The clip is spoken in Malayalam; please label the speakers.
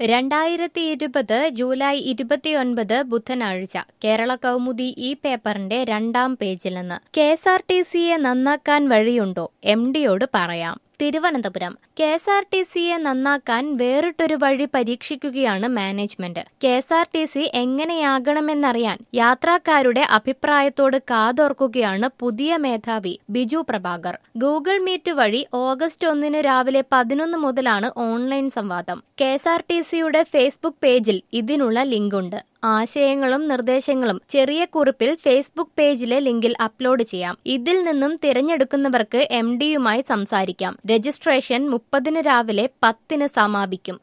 Speaker 1: രണ്ടായിരത്തി ഇരുപത് ജൂലൈ ഇരുപത്തിയൊൻപത് ബുധനാഴ്ച കേരള കൗമുദി ഈ പേപ്പറിന്റെ രണ്ടാം പേജിൽ നിന്ന് കെ എസ് ആർ ടി സിയെ നന്നാക്കാൻ വഴിയുണ്ടോ എം ഡിയോട് പറയാം Thiruvananthapuram K S R T സിയെ നന്നാക്കാൻ വേറിട്ടൊരു വഴി പരീക്ഷിക്കുകയാണ് management K S R T C എങ്ങനെയാകണമെന്നറിയാൻ യാത്രക്കാരുടെ അഭിപ്രായത്തോട് കാതോർക്കുകയാണ് പുതിയ മേധാവി ബിജു പ്രഭാകർ ഗൂഗിൾ മീറ്റ് വഴി ഓഗസ്റ്റ് ഒന്നിന് രാവിലെ പതിനൊന്ന് മുതലാണ് ഓൺലൈൻ സംവാദം കെ എസ് ആർ ടി സിയുടെ ഫേസ്ബുക്ക് പേജിൽ ഇതിനുള്ള ലിങ്കുണ്ട് ആശയങ്ങളും നിർദ്ദേശങ്ങളും ചെറിയ കുറിപ്പിൽ ഫേസ്ബുക്ക് പേജിലെ ലിങ്കിൽ അപ്ലോഡ് ചെയ്യാം ഇതിൽ നിന്നും തിരഞ്ഞെടുക്കുന്നവർക്ക് എം ഡിയുമായി സംസാരിക്കാം രജിസ്ട്രേഷൻ മുപ്പതിന് രാവിലെ പത്തിന് സമാപിക്കും